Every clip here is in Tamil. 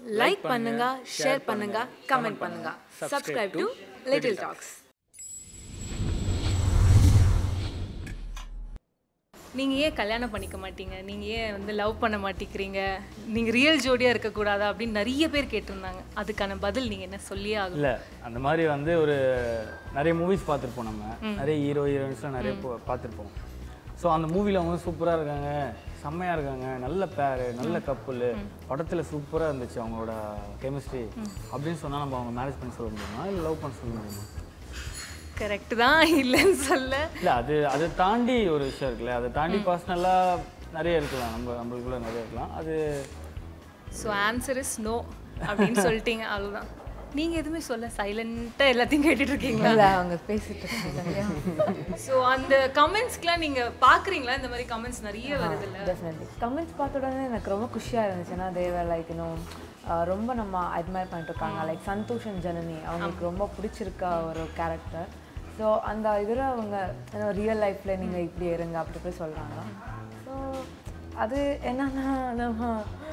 லைக் பண்ணுங்க ஷேர் பண்ணுங்க கமெண்ட் பண்ணுங்க சப்ஸ்கிரைப் டு லிட்டில் டாக்ஸ் நீங்கள் ஏன் கல்யாணம் பண்ணிக்க மாட்டீங்க நீங்கள் ஏன் வந்து லவ் பண்ண மாட்டேங்கிறீங்க நீங்கள் ரியல் ஜோடியாக இருக்கக்கூடாதா அப்படின்னு நிறைய பேர் கேட்டிருந்தாங்க அதுக்கான பதில் நீங்கள் என்ன சொல்லியே ஆகும் இல்லை அந்த மாதிரி வந்து ஒரு நிறைய மூவிஸ் பார்த்துருப்போம் நம்ம நிறைய ஹீரோ ஹீரோயின்ஸ்லாம் நிறைய போ- பார்த்துருப்போம் ஸோ அந்த மூவியில் அவங்க சூப்பராக இருக்காங்க செம்மையாக இருக்காங்க நல்ல பேர் நல்ல கப்புள் படத்தில் சூப்பராக இருந்துச்சு அவங்களோட கெமிஸ்ட்ரி அப்படின்னு சொன்னால் நம்ம அவங்க மேரேஜ் பண்ணி சொல்ல முடியுமா இல்லை லவ் பண்ண சொல்ல முடியுமா கரெக்ட் தான் இல்லைன்னு சொல்ல இல்லை அது அதை தாண்டி ஒரு விஷயம் இருக்குல்ல அதை தாண்டி பர்சனலாக நிறைய இருக்கலாம் நம்ம நம்மளுக்குள்ள நிறைய இருக்கலாம் அது ஸோ ஆன்சர் இஸ் நோ அப்படின்னு சொல்லிட்டீங்க அவ்வளோதான் நீங்கள் எதுவுமே சொல்ல சைலண்ட்டாக எல்லாத்தையும் கேட்டுட்டு இருக்கீங்களா இல்ல அவங்க பேசிட்டு இருக்காங்க ஸோ அந்த கமெண்ட்ஸ்க்குலாம் நீங்கள் பார்க்குறீங்களா இந்த மாதிரி கமெண்ட்ஸ் நிறைய வருது இல்லை டெஃபினெட்லி கமெண்ட்ஸ் பார்த்த உடனே எனக்கு ரொம்ப குஷியாக இருந்துச்சு ஏன்னா தேவர் லைக் இன்னும் ரொம்ப நம்ம அட்மையர் பண்ணிட்டு இருக்காங்க லைக் சந்தோஷ் and ஜனனி அவங்களுக்கு ரொம்ப பிடிச்சிருக்க ஒரு கேரக்டர் ஸோ அந்த இதில் அவங்க ரியல் லைஃப்பில் நீங்கள் இப்படி இருங்க அப்படி போய் சொல்கிறாங்க ஸோ அது என்னன்னா நம்ம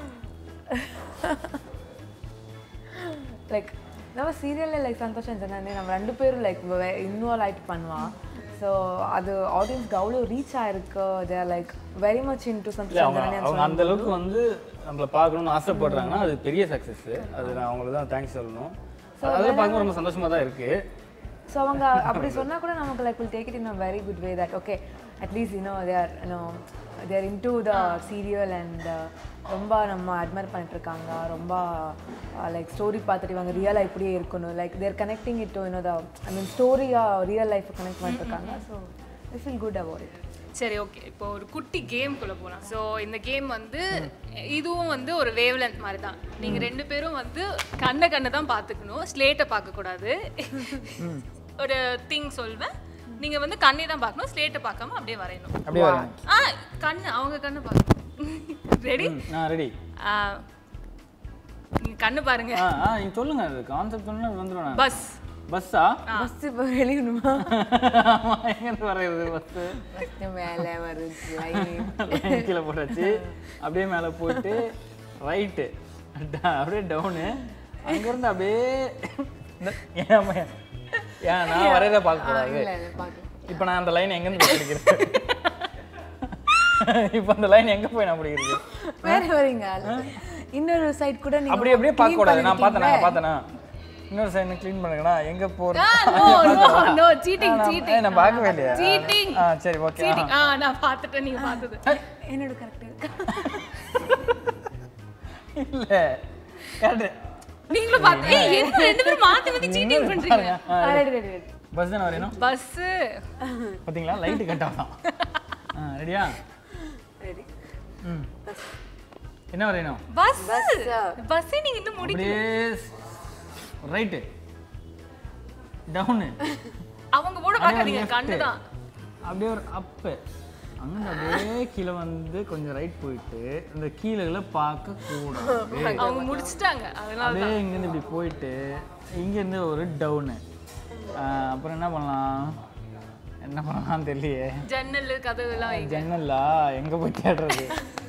லைக் நம்ம சீரியலில் லைக் சந்தோஷ் and ஜனனி நம்ம ரெண்டு பேரும் லைக் இன்வால்வ் ஆகிட்டு பண்ணுவான் ஸோ அது ஆடியன்ஸ்க்கு அவ்வளோ ரீச் ஆயிருக்கு they're like very much into இல்லை சந்தோஷ் அவங்க ஜனனி அவங்க அந்த அளவுக்கு வந்து நம்மளை பார்க்கணும்னு ஆசைப்படுறாங்கன்னா அது பெரிய சக்ஸஸ் அது நான் அவங்களுக்கு தான் தேங்க்ஸ் சொல்லணும் அதெல்லாம் பார்க்கும்போது ரொம்ப சந்தோஷமா தான் இருக்கு ஸோ அவங்க அப்படி சொன்னா கூட நமக்கு like will take it in a very good way that okay at least you know they're you know they're into the serial and ரொம்ப நம்ம அட்மையர் பண்ணிட்டு இருக்காங்க ரொம்ப லைக் ஸ்டோரி பார்த்துட்டு இவங்க ரியலாக இப்படியே இருக்கணும் like they're connecting it to you know the I mean ஸ்டோரியாக ரியல் லைஃப் கனெக்ட் பண்ணிட்டு இருக்காங்க so I feel good about it சரி ஓகே இப்போ ஒரு குட்டி கேம்குள்ளே போகலாம் ஸோ இந்த கேம் வந்து இதுவும் வந்து ஒரு வேவ்லென்த் மாதிரி தான் நீங்கள் ரெண்டு பேரும் வந்து கண்ணை கண்ணை தான் பார்த்துக்கணும் ஸ்லேட்டை பார்க்கக்கூடாது ஒரு திங் சொல்வேன் நீங்கள் வந்து கண்ணை தான் பார்க்கணும் ஸ்லேட்டை பார்க்காம அப்படியே வரையணும் அப்படியே வரேன் ஆ கண்ணு அவங்க கண்ணை பார்க்கணும் ரெடி நான் ரெடி நீங்கள் கண்ணு பாருங்க ஆ ஆ நீங்கள் சொல்லுங்க அது கான்செப்ட் சொன்னா வந்துடும் நான் பஸ் பஸ்ஸா பஸ் இப்போ வெளியணுமா எங்கேருந்து வரைகிறது பஸ்ஸு ஃபஸ்ட்டு மேலே வருது லைன் கீழே போட்டாச்சு அப்படியே மேலே போயிட்டு ரைட்டு அப்படியே டவுனு அங்கேருந்து அப்படியே இந்த- ஏன் ஏன் நான் வரையறத பார்க்கக்கூடாது இப்போ நான் அந்த லைன் எங்கேருந்து போய் பிடிக்கிறது இப்போ அந்த லைன் எங்கே போய் நான் பிடிக்கிறது வேற வரீங்க இன்னொரு சைட் கூட நீங்க அப்படி அப்படியே பார்க்க கூடாது நான் பார்த்தேனா பார்த்தேனா இன்னொரு சைடு க்ளீன் பண்ணுங்கண்ணா எங்க போறது no no no cheating cheating நான் பார்க்கவே இல்லையா Cheating. ஆ சரி ஓகே சீட்டிங் ஆ நான் பார்த்துட்டேன் நீங்கள் பார்த்தது என்னோட கரெக்ட் இல்ல கரெக்ட் நீங்களும் பார்த்து ஏய், என்ன ரெண்டு பேரும் மாத்தி மாத்தி சீட்டிங் பண்றீங்க பஸ் தானே வரையணும் பஸ் பாத்தீங்களா லைட்டு கட் ஆகலாம் ஆ ரெடியா ரெடி ம் என்ன வரையணும் பஸ் பஸ் நீங்க இன்னும் முடி அப்படியே ரைட்டு டவுனு அவங்க கூட பார்க்காதீங்க கண்ணு தான் அப்படியே ஒரு அப்பு அங்கே அப்படியே கீழே வந்து கொஞ்சம் ரைட் போயிட்டு இந்த கீழே பார்க்க கூடாது அவங்க முடிச்சிட்டாங்க அதனால அப்படியே இங்கேருந்து இப்படி போயிட்டு இங்கேருந்து ஒரு டவுனு அப்புறம் என்ன பண்ணலாம் என்ன பண்ணலாம்னு தெரியலையே ஜன்னல் கதவு எல்லாம் வைங்க. ஜன்னல்லா எங்கே போய் தேடுறது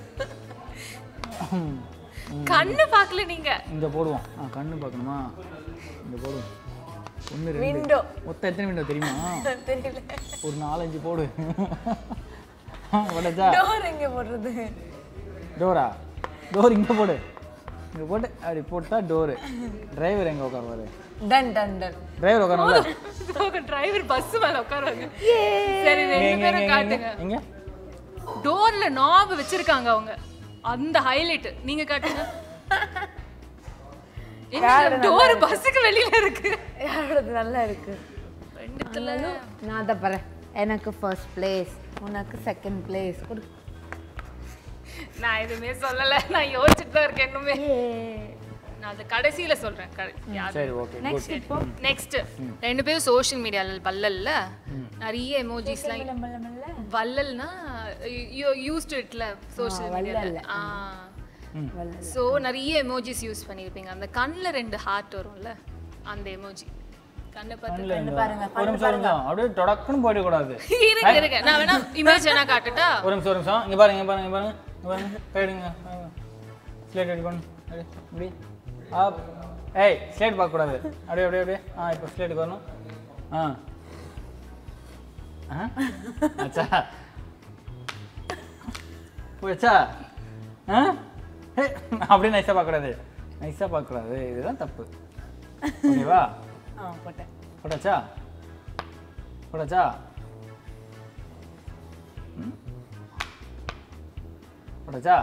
கண்ணு பார்க்கல நீங்க இங்கே போடுவோம் ஆ கண்ணு பார்க்கணுமா இங்கே போடுவோம் ஒன்று ரெண்டு விண்டோ மொத்தம் எத்தனை விண்டோ தெரியுமா தெரியல ஒரு நாலஞ்சு போடு போட்டாச்சா டோர் எங்க போடுறது டோரா டோர் இங்கே போடு இங்கே போட்டு அப்படி போட்டால் டோரு டிரைவர் எங்கே உட்காருவாரு டன் டன் டன் டிரைவர் உட்காருவாங்க டிரைவர் பஸ் மேல உட்காருவாங்க சரி ரெண்டு பேரும் காட்டுங்க எங்க டோர்ல நாப் வச்சிருக்காங்க அவங்க அந்த ஹைலைட் நீங்க காட்டுங்க என்ன டோர் பஸ்ஸுக்கு வெளியில இருக்கு யாரோடது நல்லா இருக்கு ரெண்டுத்துல நான் தான் பாரு எனக்கு ஃபர்ஸ்ட் பிளேஸ் உனக்கு செகண்ட் பிளேஸ் கொடு நான் எதுவுமே சொல்லல நான் யோசிச்சுட்டு தான் இருக்கேன் இன்னுமே நான் அது கடைசியில சொல்றேன் கடை- யாரு சரி ஓகே நெக்ஸ்ட் இப்போ நெக்ஸ்ட் ரெண்டு பேரும் சோஷியல் மீடியால வல்லல்ல நிறைய எமோஜிஸ்லாம் மெல்ல மெல்ல வல்லல்னா யூஸ் டு இட்ல சோஷியல் மீடியால ஆ ஸோ நிறைய எமோஜிஸ் யூஸ் பண்ணியிருப்பீங்க அந்த கண்ணில் ரெண்டு ஹார்ட் வரும்ல அந்த எமோஜி கண்ணை பார்த்து ஒரு நிமிஷம் ஒரு நிமிஷம் அப்படியே தொடக்குன்னு போயிடக்கூடாது இருங்க இருங்க நான் வேணா இமேஜ் வேணா காட்டுட்டா ஒரு நிமிஷம் ஒரு நிமிஷம் இங்க பாருங்க இங்க பாருங்க இங்க பாருங்க இங்க பாருங்க கைடுங்க ஸ்லேட் ரெடி பண்ணு அப்படியே இப்படி அப் ஏய் ஸ்லேட் பார்க்கக்கூடாது அப்படியே அப்படியே அப்படியே ஆ இப்போ ஸ்லேட்டுக்கு வரணும் ஆ ஆ அச்சா போச்சா ஆ ஏய், அப்படியே நைஸாக பார்க்கக்கூடாது நைஸாக பார்க்கக்கூடாது இதுதான் தப்பு ஓகேவா ஆ போட்டேன் போட்டாச்சா போட்டாச்சா ம்? போட்டாச்சா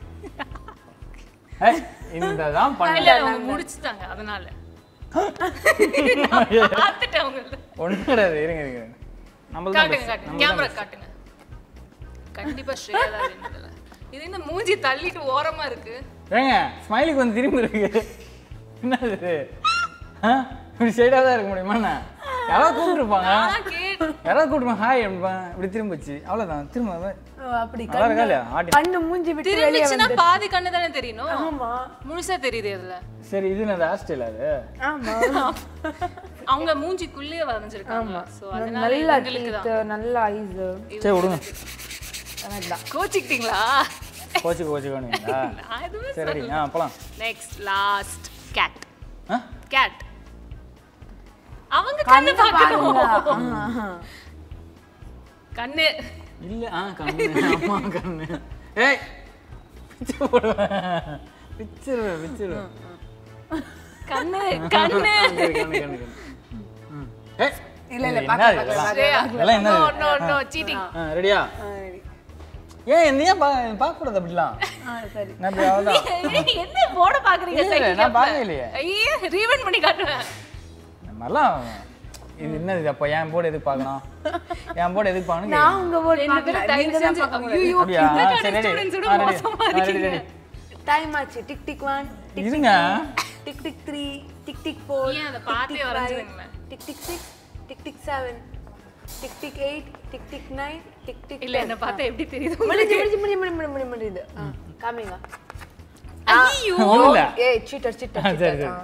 ஏய், இந்த தான் இல்ல பண்ணல அவங்க முடிச்சிட்டாங்க அதனால பார்த்துட்டேன் அவங்கள ஒன்றும் கிடையாது இருங்க இருங்க இருங்க. நம்மளது தான் காட்டுங்க best. காட்டுங்க நம்மளது தான் கேமரா best. காட்டுங்க கண்டிப்பா ஸ்ரேயா தான் win இதுல. இது என்ன மூஞ்சி தள்ளிட்டு ஓரமா இருக்கு ஏங்க ஸ்மைலிக்கு வந்து திரும்பி இருக்கு என்னது இது? ஆ இப்படி சைடாக தான் இருக்க முடியுமா என்ன யாராவது கூப்பிட்டுருப்பாங்க நான் கேட்டு யாராவது கூப்பிட்டுருப்பாங்க ஹாய் அப்படிம்பாங்க இப்படி திரும்பிச்சு அவ்வளோதான் திரும்ப அதான். ஓ, அப்படி நல்லா இருக்கா இல்லையா ஆட்டி கண்ணு மூஞ்சி விட்டு வெளியே திரும்பிச்சுன்னா வந்து பாதி கண்ணு தானே தெரியணும் ஆமா முழுசா தெரியுது அதுல சரி இது என்ன ஹேர் ஸ்டைல் அது ஆமா அவங்க மூஞ்சிக்குள்ளேயே வரைஞ்சிருக்காங்க சோ அதனால நல்ல இவங்களுக்கு தான் teeth, நல்ல ஐஸ் சரி விடுங்க கணக்குதான் கோச்சிக்கிட்டீங்களா கோச்சு கோச்சு வேணுங்களா நான் எதுவுமே சரி ரெடி ஆ போலாம் நெக்ஸ்ட் லாஸ்ட் கேட் ஆ கேட் அவங்க கண்ணு பார்க்கணும் ஆஹா. கண்ணு இல்ல ஆ கண்ணு அம்மா கண்ணு ஏய் பிச்சு போடுவேன் பிச்சிருவேன் பிச்சிருவேன் கண்ணு கண்ணு கண்ணு கண்ணு கண்ணு ம். ஏய் இல்ல, இல்ல, இது பார்க்க, என்னது பார்க்க, இதெல்லாம்? இதெல்லாம் நோ என்னது நோ நோ சீட்டிங் ஆ ரெடியா ஆ, ready. ஏன் என்ன ஏன் பா பார்க்க கூடாது அப்படிலாம் ஆ, சரி நான் இப்படி அவ்வளோதான் என்ன போட பாக்குறீங்க இல்ல, இல்ல, நான் பார்க்கலையே. ஐயே ரீவன் பண்ணி காட்டுவேன் இந்த மாதிரிலாம் இது என்னது இது அப்போ என் போர்டு எதுக்கு பார்க்கணும் என் போர்டு எதுக்கு பார்க்கணும் நான் உங்க vote ரெண்டு பேரும் பார்க்கல. தயவு நீங்க தான் செஞ்சு பார்க்க முடியாது. ஐயோ அப்படியா சரி ரெடி ஸ்டூடெண்ட்ஸ் ஆ ரெடி மோசமா ஆ ரெடி இருக்கீங்க ரெடி டைம் ஆச்சு டிக் டிக் ஒன் டிக் இருங்க tick tick three tick tick four ஏன் அதை பார்த்தே வரைஞ்சிருங்களேன் tick tick six tick tick seven tick tick eight tick tick nine tick tick இல்ல என்ன பார்த்தா எப்படி தெரியுது முடிஞ்சு முடிஞ்சு முடிஞ்சு முடிஞ்சு முடிஞ்சு முடிஞ்சு முடியுது ஆ, காமிங்க ஐயோ ஒன்றும் இல்லை ஏய் சீட்டர் சீட்டர் சரி, சீட்டர் சரி.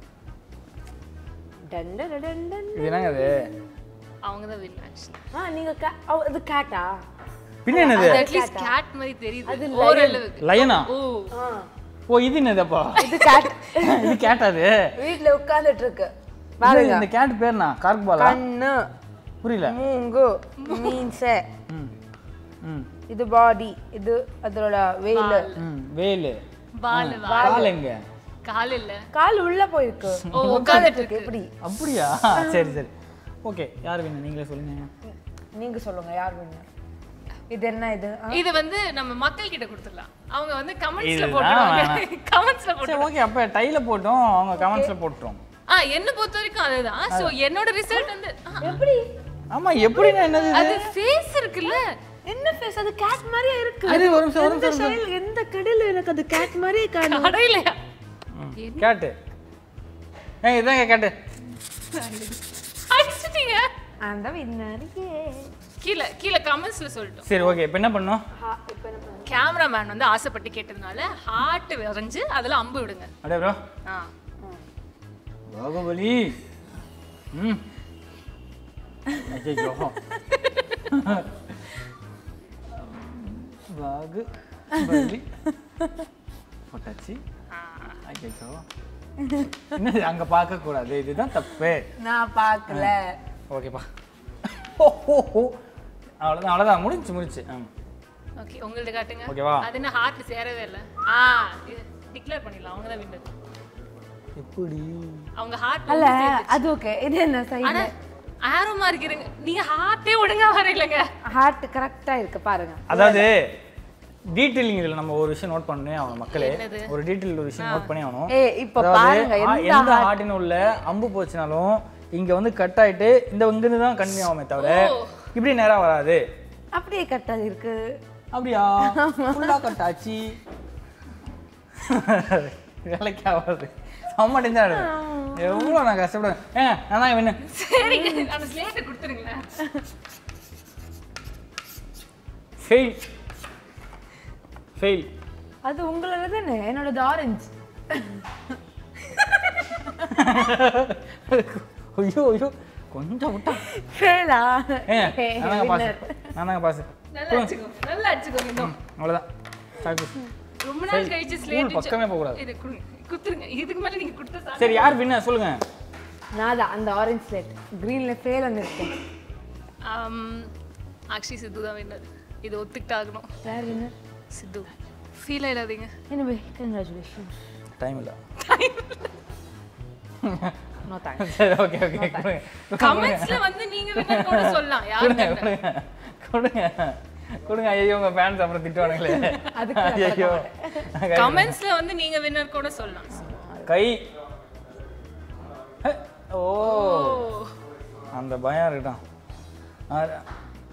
டன் டன் டன் டன் இது என்னங்க அது அவங்க தான் வின் ஆக்சுவலி ஆ நீங்க cat- ஓ, இது கேட்டா பின்ன என்னது அட்லீஸ்ட் கேட் மாதிரி தெரியுது ஓரளவுக்கு லயனா ஓ ஆ ஓ இது என்னதுப்பா இது கேட் இது கேட்டாது வீட்ல உட்கார்ந்துட்டு இருக்கு இது பாருங்க இந்த கேட் பேர்னா கார்க் பாலா கண்ணு புரியல மூங்கு மீன்ஸ ம் ம் இது பாடி இது அதோட வேலு ம் வேலு பால் கால் எங்க கால் இல்ல கால் உள்ள போயிருக்கு ஓ உட்கார்ந்துட்டு இருக்கு எப்படி அப்படியா சரி சரி ஓகே யார் வேணும் நீங்களே சொல்லுங்க நீங்க சொல்லுங்க யார் வேணும் இது என்ன இது ஆ, இது வந்து நம்ம மக்கள் கிட்ட கொடுத்துடலாம் அவங்க வந்து கமெண்ட்ஸ்ல இதுதான் போட்டுருவாங்க வேணாம். கமெண்ட்ஸ்ல போட்டு சரி ஓகே அப்போ டைல போட்டோம் அவங்க கமெண்ட்ஸ்ல போட்டுரும் ஆ என்ன பொறுத்த வரைக்கும் அதுதான் சோ என்னோட ரிசல்ட் வந்து ஆ, எப்படி ஆமா எப்படின்னா என்னது அது ஃபேஸ் இருக்குல்ல என்ன ஃபேஸ் அது கேட் மாதிரியே இருக்கு அது ஒரு நிமிஷம் ஒரு எந்த style, எந்த கடையில எனக்கு அது கேட் மாதிரியே காணும் கடையிலையா கேட்டு ஏய் இதாங்க கேட்டு அடிச்சிட்டீங்க அந்த வின்னர் கீழே கீழே கமெண்ட்ஸ்ல சொல்லிட்டோம் சரி ஓகே இப்போ என்ன பண்ணோம் இப்போ என்ன பண்ணுங்க கேமராமேன் வந்து ஆசைப்பட்டு கேட்டதுனால ஹார்ட் வரைஞ்சு அதுல அம்பு விடுங்க அப்படியே ப்ரோ ஆ பாகுபலி ம் ஐயோ பாகு பலி போட்டாச்சு ஐயோ என்னது அங்க பார்க்க கூடாது இதுதான் தப்பு நான் பார்க்கல ஓகேப்பா ஓ ஓ ஓ அவ்வளோதான் அவ்வளோதான் முடிஞ்சு முடிஞ்சு ஆ ஓகே உங்கள்ட்ட காட்டுங்க ஓகேவா? அது என்ன ஹார்ட் சேரவே இல்ல ஆ டிக்ளேர் பண்ணிடலாம் அவங்க தான் வின்னர் எப்படி அவங்க ஹார்ட் அல்ல அது ஓகே இது என்ன ஆனா சைடு ஆரோமா இருக்கிறீங்க நீங்க ஹார்ட்டே ஒழுங்கா வரையிலங்க ஹார்ட் கரெக்டா இருக்கு பாருங்க அதாவது டீட்டெயிலிங் இதில் நம்ம ஒரு விஷயம் நோட் பண்ணே ஆகணும் மக்களே என்னது? ஒரு டீட்டெயில் ஒரு விஷயம் நோட் பண்ணி ஆகணும் ஏய் இப்ப அதாவது, பாருங்க ஆ, எந்த எந்த ஆட்டின் உள்ள அம்பு போச்சுனாலும் இங்க வந்து கட் ஆயிட்டு இந்த இங்கிருந்து தான் கண்டினியூ ஆகுமே தவிர இப்படி நேரா வராது அப்படியே கரெக்டா இருக்கு அப்படியா ஃபுல்லா கட் ஆச்சு வேலைக்கு ஆகாது செம்ம டென்ஷன் எவ்வளோ நான் கஷ்டப்படுறேன் ஏன் நான் தான் வேணும் சரிங்க அந்த ஸ்லேட்டை கொடுத்துருங்களேன் ஃபெயில் ஃபெயில் அது உங்களோட தானே என்னோடது ஆரஞ்சு ஐயோ ஐயோ கொஞ்சம் விட்டா ஃபேலா ஏங்க நானாங்க பாஸ் நானாங்க பாஸ் நல்லா அடிச்சுக்கோங்க நல்லா அடிச்சுக்கோங்க இன்னும் அவ்வளோதான் சாக்கு ரொம்ப நாள் கழிச்சு ஸ்கூல் ஸ்லேட் பக்கமே போகக்கூடாது இது கொடுங்க குத்துருங்க இதுக்கு மேல நீங்க கொடுத்த சார் சரி யார் வின்னர் சொல்லுங்க நான் தான் அந்த ஆரஞ்சு ஸ்லேட் க்ரீனில் ஃபெயில் இருக்கேன் ஆக்சுவலி சித்து தான் வின்னர் இது ஒத்துக்கிட்டாகணும் யார் வின்னர் சித்து ஃபீல் ஆயிடாதீங்க எனவே கங்க்ராச்சுலேஷன் டைம் இல்லை நோ தேங்க்ஸ் சரி ஓகே ஓகே கொடுங்க கமெண்ட்ஸ்ல வந்து நீங்க வின்னர் கூட சொல்லலாம் யார் கொடுங்க winner? கொடுங்க கொடுங்க கொடுங்க ஐயோ உங்க ஃபேன்ஸ் அப்புறம் திட்டுவானுங்களே அதுக்கு நான் ஐயோ கமெண்ட்ஸ்ல வந்து நீங்க வின்னர் கூட சொல்லலாம் கை ஹே, ஓ ஓ அந்த பயம் இருக்கட்டும் ஆ-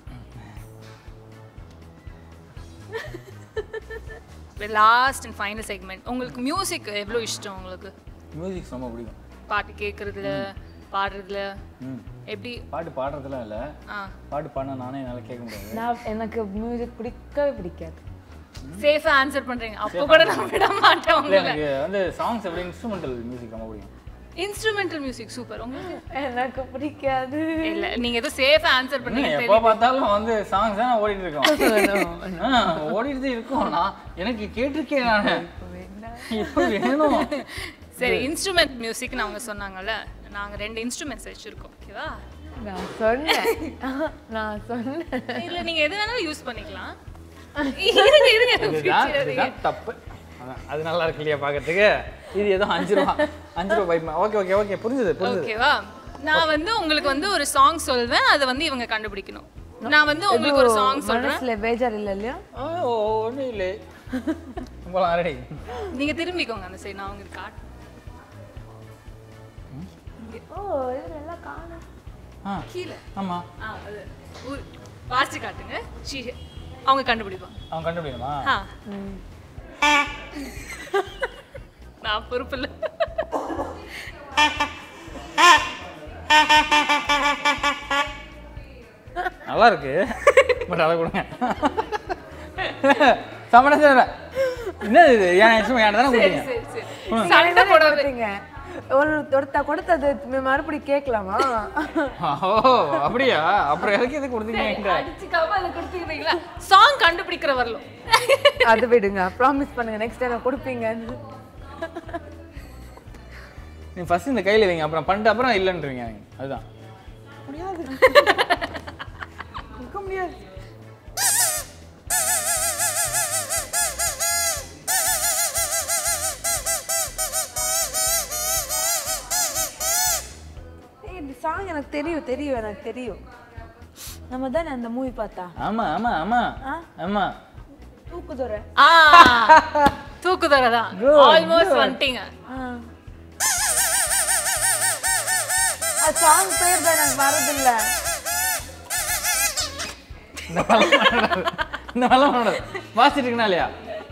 லாஸ்ட் அண்ட் ஃபைனல் செக்மெண்ட் உங்களுக்கு மியூசிக் எவ்வளோ இஷ்டம் உங்களுக்கு மியூசிக் ரொம்ப பிடிக்கும் பாட்டு கேட்குறதுல பாடுறதுல ம் எப்படி பாட்டு பாடுறதுலாம் இல்லை ஆ பாட்டு பாடினா நானே என்னால் கேட்க முடியாது நான் எனக்கு மியூசிக் பிடிக்கவே பிடிக்காது சேஃபா ஆன்சர் பண்றீங்க அப்போ கூட நான் விட மாட்டேன் இல்லை உங்களை எனக்கு வந்து சாங்ஸ் எப்படி இன்ஸ்ட்ருமெண்டல் மியூசிக் ரொம்ப பிடிக்கும் இன்ஸ்ட்ருமெண்டல் மியூசிக் சூப்பர் உங்களுக்கு எனக்கு பிடிக்காது இல்ல நீங்க ஏதோ சேஃபா ஆன்சர் பண்ணீங்க எப்போ பார்த்தாலும் வந்து சாங்ஸ் தான் ஓடிட்டு இருக்கோம் ஆ, ஓடிட்டு தான் இருக்கோம் நான் எனக்கு கேட்டிருக்கேன் நான் இப்போ வேணும் சரி இன்ஸ்ட்ருமெண்ட் மியூசிக்னு அவங்க சொன்னாங்கல்ல நாங்க ரெண்டு இன்ஸ்ட்ருமெண்ட்ஸ் வச்சிருக்கோம் ஓகேவா நான் சொன்னேன் நான் சொன்னேன் இல்ல நீங்க எது வேணாலும் யூஸ் பண்ணிக்கலாம் இருங்க இருங்க இதுதான் இதுதான் தப்பு அதான், அது நல்லா இருக்கு இல்லையா பார்க்கறதுக்கு இது ஏதோ அஞ்சு ரூபா அஞ்சு ரூபா பைப் ஓகே ஓகே ஓகே புரிஞ்சுது புரிஞ்சுது ஓகேவா நான் வந்து உங்களுக்கு வந்து ஒரு சாங் சொல்வேன் அதை வந்து இவங்க கண்டுபிடிக்கணும் நான் வந்து உங்களுக்கு ஒரு சாங் சொல்றேன் மனசுல பேஜார் இல்ல இல்லையா ஓ ஒன்றும் இல்லை போலாம் ரெடி நீங்க திரும்பிக்கோங்க அந்த சைடு நான் உங்களுக்கு காட்டுறேன் ஓ இது நல்லா காணும் ஆ கீழே ஆமாம் ஆ அது ஊ- வாசிச்சு காட்டுங்க ஷீ அவங்க கண்டுபிடிப்பாங்க அவன் கண்டுபிடிக்கணுமா ஆ நான் பொறுப்பு இல்லை நல்லா இருக்கு பட் அதை கொடுங்க சமண சார் என்ன இது ஏன் இஷ்டம் ஏன் தானே கொடுத்தீங்க சரி சரி சண்டை போட கொடுத்தீங்க ஒரு ஒருத்தா கொடுத்தது மறுபடியும் கேட்கலாமா ஓ அப்படியா அப்புறம் எதுக்கு எதுக்கு கொடுத்தீங்க என்கிட்ட அடிச்சுக்காம அதை கொடுத்துக்கிறீங்களா சாங் கண்டுபிடிக்கிற வரலும் அது விடுங்க ப்ராமிஸ் பண்ணுங்க நெக்ஸ்ட் டைம் கொடுப்பீங்க நீ ஃபர்ஸ்ட் இந்த கையில் வைங்க அப்புறம் பண்ணிட்டு அப்புறம் இல்லைன்றீங்க அதுதான் ஏய், இந்த சாங் எனக்கு தெரியும் தெரியும் எனக்கு தெரியும் நம்ம தானே அந்த மூவி பார்த்தா ஆமா ஆமா ஆமா ஆ? ஆமா தூக்குதுறை ஆ தூக்குதரை தான் Good, ஆல்மோஸ்ட் good. வந்துட்டீங்க சாங் பேர் தான் எனக்கு வரதில்ல இந்த வெள்ளம் பண்ணக்கூடாது. இந்த வெள்ளம் பண்ணக்கூடாது. வாசிட்டு இருக்கனா இல்லையா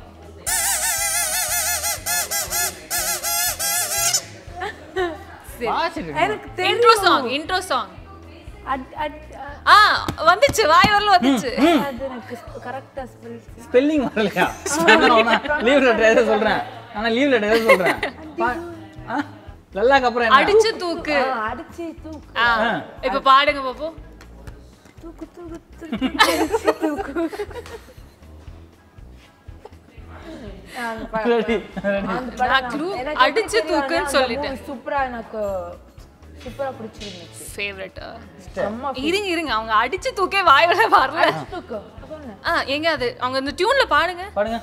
வாசிட்டு இருக்கேன். எனக்கு இன்ட்ரோ தெரியும் song intro song at at ஆ வந்துச்சு வாய் வரல வந்துச்சு அது எனக்கு கரெக்டா ஸ்பெல் ஸ்பெல்லிங் வரலையா லீவ் லெட்டர் எதை சொல்றேன் ஆனா லீவ் லெட்டர் எதை சொல்றேன் பா- ஆ? லல்லாக்கு அப்புறம் என்ன அடிச்சு தூக்கு அடிச்சு தூக்கு ஆ இப்ப பாடுங்க பாப்போம் தூக்கு தூக்கு தூக்கு அடிச்சு தூக்கு அந்த படம் Ready, ready. அந்த படம் நான் clue எனக்கு அடிச்சு எப்படி தெரியும்னா, தூக்குன்னு அந்த சொல்லிட்டேன். movie சூப்பரா எனக்கு சூப்பரா பிடிச்சிருந்துச்சு ஃபேவரட் அம்மா இருங்க இருங்க அவங்க அடிச்சு தூக்கே வாய் வர வரல தூக்கு சொன்னேன் ஆ எங்க அது அவங்க அந்த டியூன்ல பாடுங்க பாடுங்க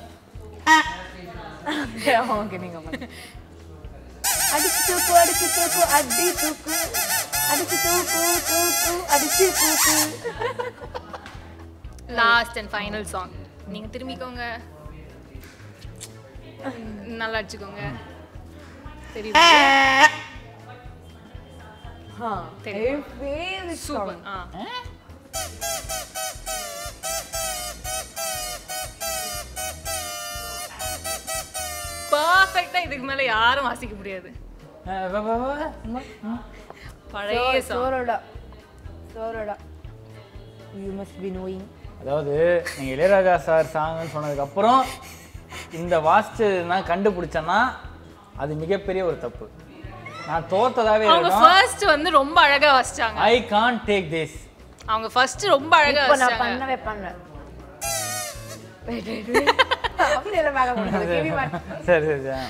ஓகே நீங்க பாருங்க. அடிச்சு தூக்கு அடிச்சு தூக்கு அடி தூக்கு அடிச்சு தூக்கு தூக்கு அடிச்சு தூக்கு லாஸ்ட் அண்ட் ஃபைனல் சாங் நீங்க திரும்பிக்கோங்க நல்லா அடிச்சுக்கோங்க தெரியுது ஆ தெரியும். என் favorite song. சூப்பர் ஆ பர்ஃபெக்ட்டா இதுக்கு மேல யாரும் வாசிக்க முடியாது அஹ் வா, வா, வா. அம்மா, அம்மா. பழைய சாங் சோரோடா சோரோடா யூ மஸ்ட் பி நோயிங் அதாவது நீங்க இளையராஜா சார் சாங்னு சொன்னதுக்கு அப்புறம் இந்த வாசிச்சு நான் கண்டுபிடிச்சேன்னா அது மிகப்பெரிய ஒரு தப்பு நான் தோத்ததாவே அவங்க இருக்கும் ஃபர்ஸ்ட் வந்து ரொம்ப அழகா வாசிச்சாங்க ஐ கான் டேக் திஸ் அவங்க ஃபர்ஸ்ட் ரொம்ப அழகா இப்போ நான் வாசிச்சாங்க பண்ணவே பண்ணேன் Wait, wait, wait. இப்படி எல்லாம் பார்க்க முடியாது கேவி மாட்டேன் சரி சரி சரி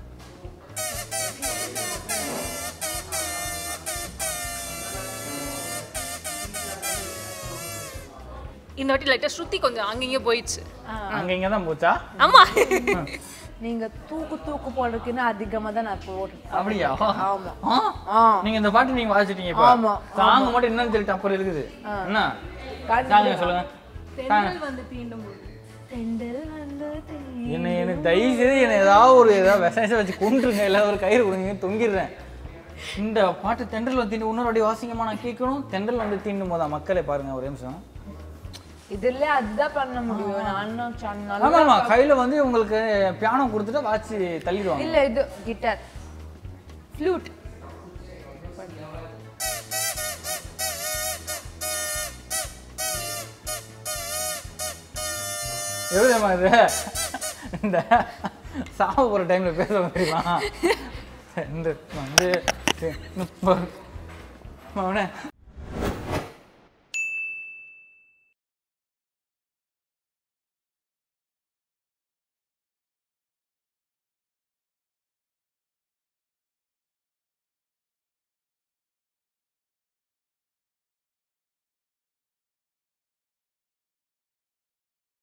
இந்த வாட்டி லைட்டாக ஸ்ருதி கொஞ்சம் அங்கங்கே போயிடுச்சு அங்க இங்க தான் போச்சா ஆமா நீங்க தூக்கு தூக்கு போடுறதுக்குன்னு அதிகமா தான் நான் போடுறேன் அப்படியா ஆமா ஆ? ஆ நீங்க இந்த பாட்டு நீங்க வாசிட்டீங்க இப்ப ஆமா, சாங் மட்டும் என்னன்னு சொல்லிட்டு அப்புறம் இருக்குது என்ன சாங்க சொல்லுங்க சாங்க வந்து தீண்டும் போது தெண்டல் வந்து தீ- என்னை எனக்கு தயவு செய்து என்னை ஏதாவது ஒரு ஏதாவது விஷயம் வச்சு கொண்டுருங்க இல்லை ஒரு கயிறு கொடுங்க தொங்கிடுறேன் இந்த பாட்டு தென்றல் வந்து தீண்டு இன்னொரு வாட்டி வாசிங்கம்மா நான் கேட்கணும் தென்றல் வந்து தீண்டும் போதா மக்களே பாருங்க ஒரு நிமிஷம் இதுல அதுதான் பண்ண முடியும் நானும் சொன்னாலும் ஆமா ஆமா கையில வந்து உங்களுக்கு பியானோ கொடுத்துட்டு வாட்சி தள்ளிடுவாங்க இல்ல இது கிட்டார் ஃப்ளூட் எவ்வளோமா இது இந்த சாவ போகிற டைமில் பேச தெரியுமா இந்த வந்து முப்பது அவனே